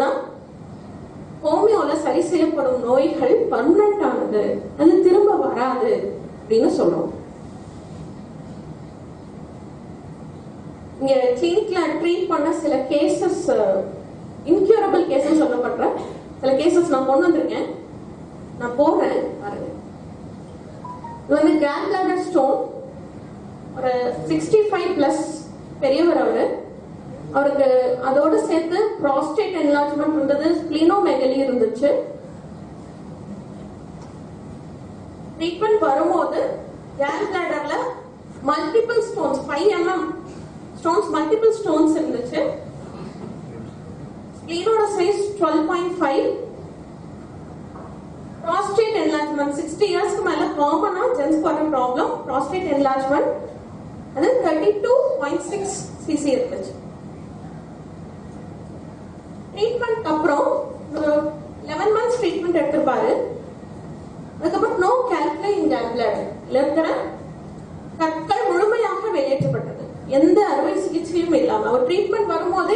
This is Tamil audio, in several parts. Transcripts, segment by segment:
ஹோமியோல சரி செய்யப்படும் நோய்கள் பர்மனண்ட் ஆனது அது திரும்ப வராது அப்படின்னு சொல்றோம் இங்க கிளினிக்ல ட்ரீட் பண்ண சில கேசஸ் இன்க்யூரபிள் கேசஸ் சொல்லப்படுற சில கேசஸ் நான் கொண்டு வந்திருக்கேன் நான் போடுறேன் பாருங்க இது வந்து கேல் பிளாடர் ஸ்டோன் ஒரு சிக்ஸ்டி ஃபைவ் பிளஸ் பெரியவர் அவரு அவருக்கு அதோட சேர்த்து ப்ராஸ்டேட் என்லார்ஜ்மெண்ட் இருந்தது ஸ்பிளினோமெகலி இருந்துச்சு ட்ரீட்மெண்ட் வரும்போது கேல் பிளாடர்ல multiple stones five mm stones multiple stones இருந்துச்சு ஸ்பிளீனோட size twelve point five prostate enlargement sixty இயர்ஸ்க்கு மேல காமனா ஜென்ஸ் வர ப்ராப்ளம் ப்ராஸ்டேட் என்லார்ஜ்மெண்ட் அது thirty two point six cc இருந்துச்சு ட்ரீட்மெண்ட் அப்புறம் ஒரு லெவன் மந்த்ஸ் ட்ரீட்மெண்ட் எடுத்திருப்பாரு அதுக்கப்புறம் நோ கேல்குலை இன் கேல்குலேட் இருக்கிற கற்கள் முழுமையாக வெளியேற்றப்பட்டது எந்த அறுவை சிகிச்சையும் இல்லாம அவர் ட்ரீட்மெண்ட் வரும்போதே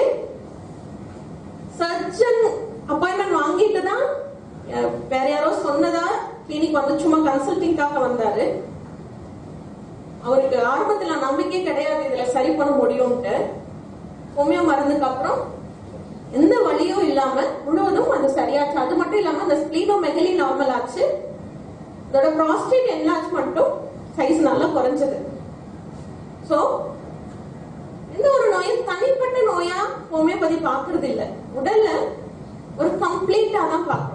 சர்ஜன் அப்பாயின்மெண்ட் வாங்கிட்டு தான் அஹ், வேற யாரோ சொன்னதா கிளினிக் வந்து சும்மா கன்சல்டிங்காக வந்தாரு அவருக்கு ஆரம்பத்துல நம்பிக்கை கிடையாது இதுல சரி பண்ண முடியும்ட்டு ஹோமியோ மருந்துக்கு அப்புறம் எந்த வலியும் இல்லாம முழுவதும் அது சரியாச்சு அது மட்டும் இல்லாம அந்த ஸ்பிளீனோமெகலி நார்மல் ஆச்சு இதோட ப்ராஸ்டேட் என்லார்ஜ்மெண்ட்டும் சைஸ் நல்லா குறைஞ்சது சோ எந்த ஒரு நோயும் தனிப்பட்ட நோயா ஹோமியோபதி பாக்குறது இல்ல உடல்ல ஒரு கம்ப்ளீட்டா தான் பார்க்கணும்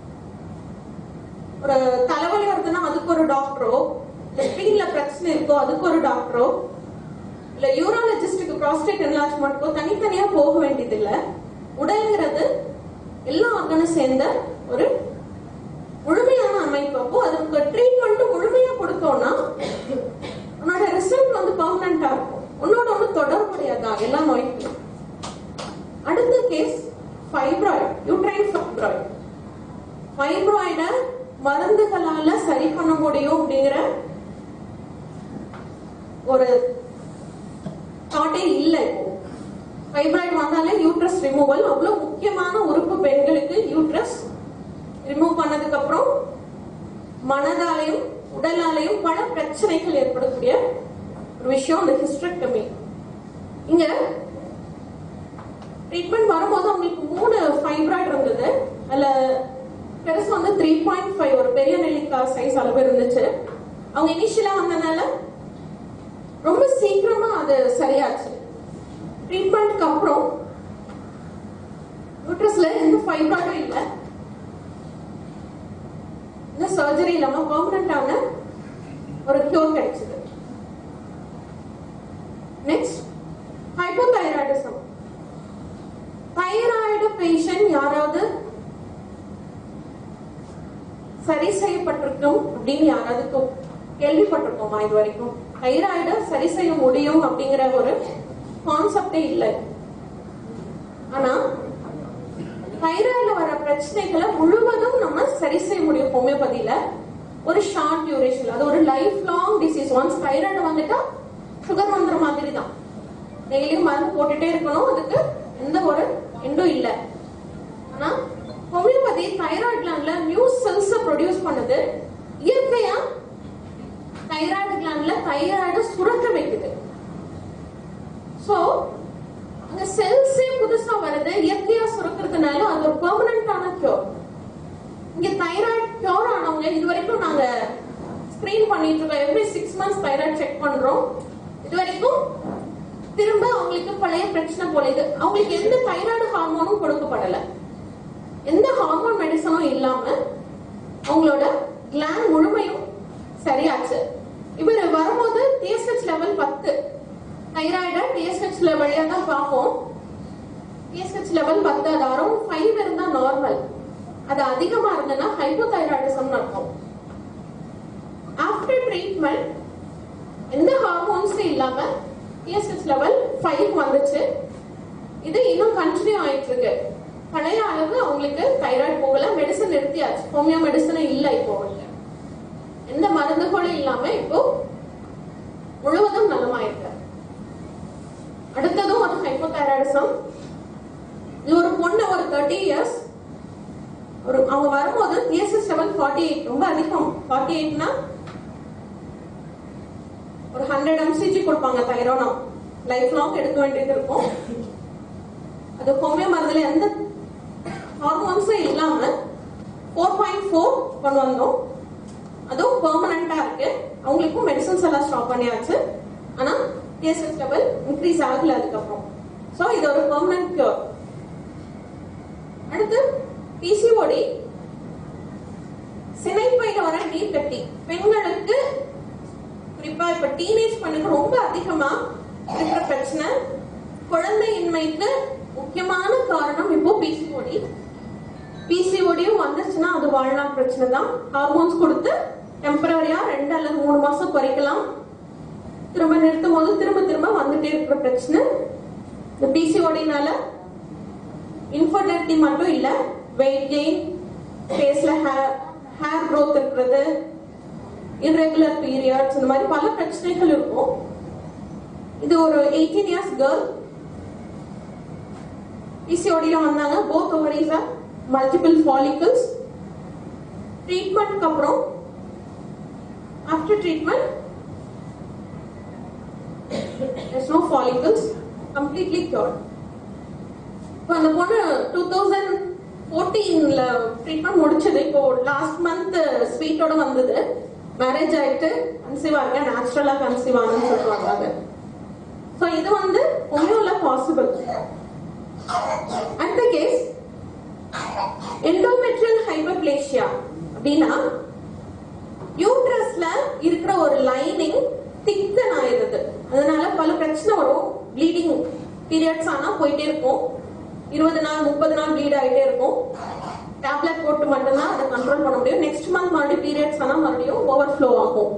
ஒரு தலைவலி வருதுன்னா அதுக்கு ஒரு டாக்டரோ இல்ல ஸ்பீன்ல பிரச்சனை இருக்கோ அதுக்கு ஒரு டாக்டரோ இல்ல யூராலஜிஸ்டுக்கு ப்ராஸ்டேட் என்லார்ஜ்மெண்ட்க்கோ தனித்தனியா போக வேண்டியது இல்ல உடல்ங்கிறது எல்லா ஆர்கனும் சேர்ந்த ஒரு முழுமையான அமைப்பு அப்போ அதுக்கு ட்ரீட்மெண்ட் முழுமையா கொடுத்தோம்னா உன்னோட ரிசல்ட் வந்து பர்மனண்டா இருக்கும் உன்னோட ஒண்ணு தொடர்புடையதா எல்லா நோய்க்கும் அடுத்த கேஸ் ஃபைப்ராய்டு யூட்ரைன் ஃபைப்ராய்டு ஃபைப்ராய்ட மருந்துகளால சரி பண்ண முடியும் அப்படிங்கிற ஒரு தாட்டே இல்லை இப்போ ஃபைப்ராய்டு வந்தாலே யூட்ரஸ் ரிமூவல் அவ்வளவு முக்கியமான உறுப்பு பெண்களுக்கு யூட்ரஸ் ரிமூவ் பண்ணதுக்கு அப்புறம் மனதாலையும் உடலாலையும் பல பிரச்சனைகள் ஏற்படக்கூடிய ஒரு விஷயம் இந்த ஹிஸ்டரக்டமி இங்க ட்ரீட்மெண்ட் வரும்போது அவங்களுக்கு மூணு ஃபைப்ராய்டு இருந்தது அதுல பெருசு வந்து த்ரீ பாயிண்ட் ஃபைவ் ஒரு பெரிய நெல்லிக்காய் சைஸ் அளவு இருந்துச்சு அவங்க இனிஷியலா வந்தனால ரொம்ப சீக்கிரமா அது சரியாச்சு ட்ரீட்மெண்ட்க்கு அப்புறம் யூட்ரஸ்ல எந்த ஃபைப்ராய்டும் இல்லை இந்த சர்ஜரி இல்லாம பெர்மனண்டான ஒரு கியூர் கிடைச்சது நெக்ஸ்ட் ஹைப்போதைராய்டிசம் தைராய்டு பேஷண்ட் யாராவது சரி செய்யப்பட்டிருக்கும் அப்படின்னு யாராவது கோ- கேள்விப்பட்டிருக்கோமா இது வரைக்கும் தைராய்டு சரி செய்ய முடியும் அப்படிங்கிற ஒரு கான்செப்டே இல்லை ஆனா தைராய்டுல வர பிரச்சனைகளை முழுவதும் நம்ம சரி செய்ய முடியும் ஹோமியோபதியில ஒரு ஷார்ட் டியூரேஷன் அது ஒரு life long disease once thyroid வந்துட்டா சுகர் வந்துற மாதிரி தான் டெய்லியும் மருந்து போட்டுட்டே இருக்கணும் அதுக்கு எந்த ஒரு எண்டும் இல்லை ஆனா ஹோமியோபதி தைராய்டு கிளாண்ட்ல நியூ செல்ஸ் ப்ரொடியூஸ் பண்ணுது இயற்கையா தைராய்டு கிளாண்ட்ல தைராய்டு சுரக்க வைக்குது சோ அங்க செல்ஸே புதுசா வருது இயற்கையா சுரக்கிறதுனால அது ஒரு பெர்மனண்டான கியூர் இங்க தைராய்டு கியூர் ஆனவங்க இது வரைக்கும் நாங்க ஸ்கிரீன் பண்ணிட்டு இருக்கோம் every six months thyroid check பண்றோம் இது வரைக்கும் திரும்ப அவங்களுக்கு பழைய பிரச்சனை போல இது அவங்களுக்கு எந்த தைராய்டு ஹார்மோனும் கொடுக்கப்படல எந்த ஹார்மோன் மெடிசனும் இல்லாம அவங்களோட கிளாண்ட் முழுமையும் சரியாச்சு இவர் வரும்போது டிஎஸ்ஹெச் லெவல் பத்து தைராய்ட டிஎஸ்ஹெச் வழியா தான் பார்ப்போம் டிஎஸ்ஹெச் லெவல் பத்து அது அரௌண்ட் ஃபைவ் இருந்தா நார்மல் அது அதிகமா இருந்ததுன்னா ஹைப்போதைராய்டிசம் இருக்கும் ஆஃப்டர் ட்ரீட்மெண்ட் எந்த ஹார்மோன்ஸும் இல்லாம டிஎஸ்ஹெச் லெவல் ஃபைவ் வந்துச்சு இது இன்னும் கண்டினியூ ஆயிட்டு இருக்கு பழைய அளவு அவங்களுக்கு தைராய்டு போகல மெடிசன் நிறுத்தியாச்சு ஹோமியோ மெடிசனே இல்லை இப்போ அவங்களுக்கு எந்த மருந்துகளும் இல்லாம இப்போ முழுவதும் நலமாயிருக்கு அடுத்ததும் ஒரு ஹைப்போதைராய்டிசம் இது ஒரு பொண்ணு ஒரு தேர்ட்டி இயர்ஸ் ஒரு அவங்க வரும்போது டிஎஸ்எஸ் லெவல் ஃபார்ட்டி எயிட் ரொம்ப அதிகம் ஃபார்ட்டி எயிட்னா ஒரு ஹண்ட்ரட் எம்சிஜி கொடுப்பாங்க தைரோனா லைஃப் லாங் எடுக்க வேண்டியது இருக்கும் அது ஹோமியோ மருந்துல எந்த ஹார்மோன்ஸும் இல்லாம ஃபோர் பாயிண்ட் ஃபோர் கொண்டு வந்தோம் அதுவும் பெர்மனண்டா இருக்கு அவங்களுக்கும் மெடிசன்ஸ் எல்லாம் ஸ்டாப் பண்ணியாச்சு ஆனா டிஎஸ்எஸ் லெவல் இன்க்ரீஸ் ஆகல அதுக்கப்புறம் ஸோ இது ஒரு பெர்மனன்ட் கியூர் அடுத்து பிசிஓடி சினைப்பையில வர நீர் கட்டி பெண்களுக்கு குறிப்பா இப்ப டீனேஜ் பண்ணுக்கு ரொம்ப அதிகமா இருக்கிற பிரச்சனை குழந்தையின்மைக்கு முக்கியமான காரணம் இப்போ பிசிஓடி பிசிஓடியும் வந்துச்சுன்னா அது வாழ்நாள் பிரச்சனை தான் ஹார்மோன்ஸ் கொடுத்து டெம்பரரியா ரெண்டு அல்லது மூணு மாசம் குறைக்கலாம் திரும்ப நிறுத்தும் போது திரும்ப திரும்ப வந்துட்டே இருக்கிற பிரச்சனை இந்த பிசிஓடினால இன்ஃபர்டிலிட்டி மட்டும் இல்ல வெயிட் கெயின் ஃபேஸ்ல ஹேர் ஹேர் growth இருக்கிறது irregular periods இந்த மாதிரி பல பிரச்சனைகள் இருக்கும் இது ஒரு எயிட்டீன் இயர்ஸ் கேர்ள் பிசிஓடியில் வந்தாங்க both ovaries are multiple follicles ட்ரீட்மெண்ட்க்கு அப்புறம் after treatment there's no follicles completely cured இப்போ அந்த பொண்ணு டூ தௌசண்ட் ஃபோர்டீன்ல ட்ரீட்மெண்ட் முடிச்சது இப்போ லாஸ்ட் மந்த் ஸ்வீட்டோட வந்தது மேரேஜ் ஆயிட்டு கன்சீவ் ஆக நேச்சுரலா கன்சீவ் ஆனு சொல்லுவாங்க அது ஸோ இது வந்து ஹோமியோல பாசிபிள் அடுத்த கேஸ் எண்டோமெட்ரியல் ஹைபர்பிளேஷியா அப்படின்னா யூட்ரஸ்ல இருக்கிற ஒரு லைனிங் திக்கன் ஆயிருது அதனால பல பிரச்சனை வரும் ப்ளீடிங் பீரியட்ஸ் ஆனா போயிட்டே இருக்கும் இருபது நாள் முப்பது நாள் ப்ளீட் ஆயிட்டே இருக்கும் டேப்லெட் போட்டு மட்டும்தான் அதை கண்ட்ரோல் பண்ண முடியும் நெக்ஸ்ட் மந்த் மறுபடியும் பீரியட்ஸ் ஆனா மறுபடியும் ஓவர் ஃப்ளோ ஆகும்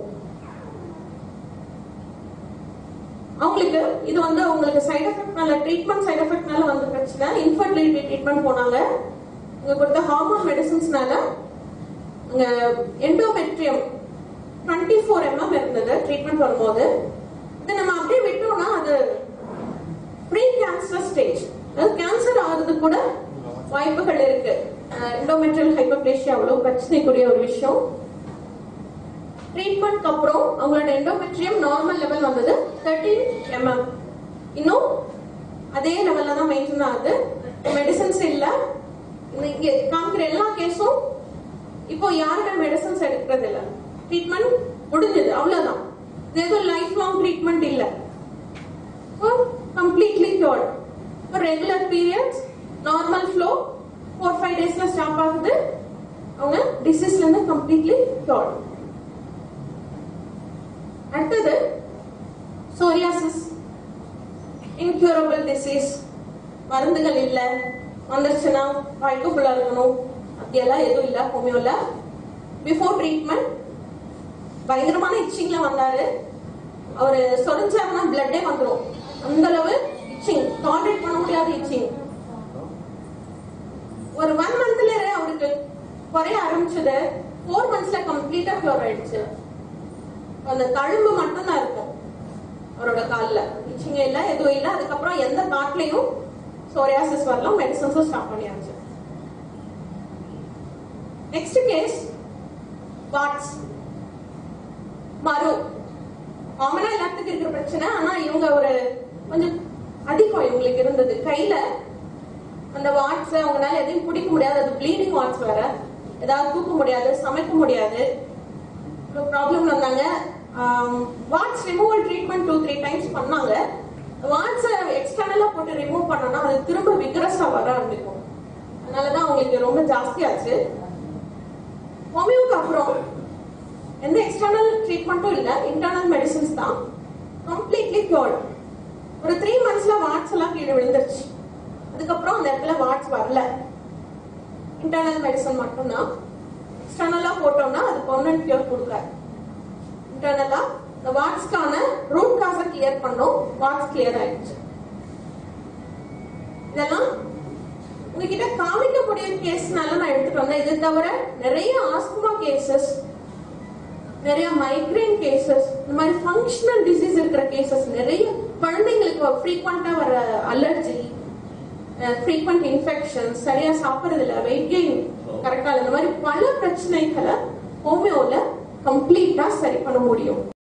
அவங்களுக்கு இது வந்து அவங்களுக்கு சைடு எஃபெக்ட்னால ட்ரீட்மெண்ட் சைடு எஃபெக்ட்னால வந்த பிரச்சனை இன்ஃபர்டிலிட்டி ட்ரீட்மெண்ட் போனாங்க இங்க கொடுத்த ஹார்மோன் மெடிசின்ஸ்னால இங்க எண்டோமெட்ரியம் டுவெண்ட்டி ஃபோர் எம்எம் இருந்தது ட்ரீட்மெண்ட் வரும்போது இது நம்ம அப்படியே விட்டோம்னா அது ப்ரீ கேன்சர் ஸ்டேஜ் அதாவது கேன்சர் ஆகுறது கூட வாய்ப்புகள் இருக்கு எண்டோமெட்ரியல் ஹைப்பர்பிளேஷியா அவ்வளவு பிரச்சனைக்குரிய ஒரு விஷயம் ட்ரீட்மெண்ட்க்கு அப்புறம் அவங்களோட எண்டோமெட்ரியம் நார்மல் லெவல் வந்தது தேர்ட்டீன் எம்எம் இன்னும் அதே லெவல்ல தான் மெயின்டைன் ஆகுது மெடிசன்ஸ் இல்ல இந்த இங்க காமிக்கிற எல்லா கேஸும் இப்போ யாருமே மெடிசன்ஸ் எடுக்கிறது இல்ல ட்ரீட்மெண்ட் முடிஞ்சது அவ்வளவுதான் இது எதுவும் லைஃப் லாங் ட்ரீட்மெண்ட் இல்ல completely cured regular periods normal flow four five டேஸ்ல ஸ்டாப் ஆகுது அவங்க டிசீஸ்ல இருந்து கம்ப்ளீட்லி cured அடுத்தது சோரியாசிஸ் இன்க்யூரபிள் டிசீஸ் மருந்துகள் இல்ல வந்துருச்சுன்னா வாய்க்குள்ள இருக்கணும் அப்படியெல்லாம் எதுவும் இல்ல ஹோமியோல பிஃபோர் ட்ரீட்மெண்ட் பயங்கரமான இச்சிங்ல வந்தாரு அவரு சொரிஞ்சாருன்னா பிளட்டே வந்துரும் அந்த அளவு இச்சிங் டாலரேட் பண்ண முடியாத இச்சிங் ஒரு ஒன் மந்த்ல அவருக்கு குறைய ஆரம்பிச்சது ஃபோர் மந்த்ஸ்ல கம்ப்ளீட்டா கியூர் ஆயிடுச்சு அந்த தழும்பு மட்டும் தான் இருக்கும் அவரோட கால்ல இச்சிங்க இல்ல எதுவும் இல்ல அதுக்கப்புறம் எந்த காட்லயும் சோரியாசிஸ் வரலாம் மெடிசன்ஸும் ஸ்டாப் பண்ணியாச்சு நெக்ஸ்ட் கேஸ் வாட்ஸ் மரு காமனா எல்லாத்துக்கும் இருக்கிற பிரச்சனை ஆனா இவங்க ஒரு கொஞ்சம் அதிகம் இவங்களுக்கு இருந்தது கையில அந்த வாட்ஸ் அவங்களால எதையும் பிடிக்க முடியாது அது ப்ளீடிங் வாட்ஸ் வேற ஏதாவது தூக்க முடியாது சமைக்க முடியாது ப்ராப்ளம் வந்தாங்க warts removal treatment two three times பண்ணாங்க வாட்ஸை எக்ஸ்டர்னலா போட்டு ரிமூவ் பண்ணோம்னா அது திரும்ப விக்ரஸா வர ஆரம்பிக்கும் அதனாலதான் அவங்களுக்கு ரொம்ப ஜாஸ்தியாச்சு ஹோமியோக்கு அப்புறம் எந்த எக்ஸ்டர்னல் ட்ரீட்மெண்ட்டும் இல்ல இன்டர்னல் மெடிசின்ஸ் தான் கம்ப்ளீட்லி cured ஒரு த்ரீ மந்த்ஸ்ல வாட்ஸ் எல்லாம் கீழே விழுந்துருச்சு அதுக்கப்புறம் அந்த இடத்துல வாட்ஸ் வரல இன்டர்னல் மெடிசன் மட்டும்தான் எக்ஸ்டர்னலா போட்டோம்னா அது பர்மனன்ட் கியூர் கொடுக்காது இன்டர்னலா இந்த வாட்ஸ்க்கான ரூட் காசை கிளியர் பண்ணோம் வாட்ஸ் கிளியர் ஆயிடுச்சு இதெல்லாம் உங்ககிட்ட காமிக்கக்கூடிய கேஸ்னால நான் எடுத்துட்டு வந்தேன் இது தவிர நிறைய ஆஸ்துமா கேசஸ் நிறைய மைக்ரேன் கேசஸ் இந்த மாதிரி ஃபங்க்ஷனல் டிசீஸ் இருக்கிற கேசஸ் நிறைய குழந்தைங்களுக்கு ஃப்ரீக்வெண்டா வர அலர்ஜி ஃப்ரீக்வெண்ட் இன்ஃபெக்ஷன் சரியா சாப்பிடுறது இல்ல வெயிட் கெயின் கரெக்டா இந்த மாதிரி பல பிரச்சனைகளை ஹோமியோல கம்ப்ளீட்டா சரி பண்ண முடியும்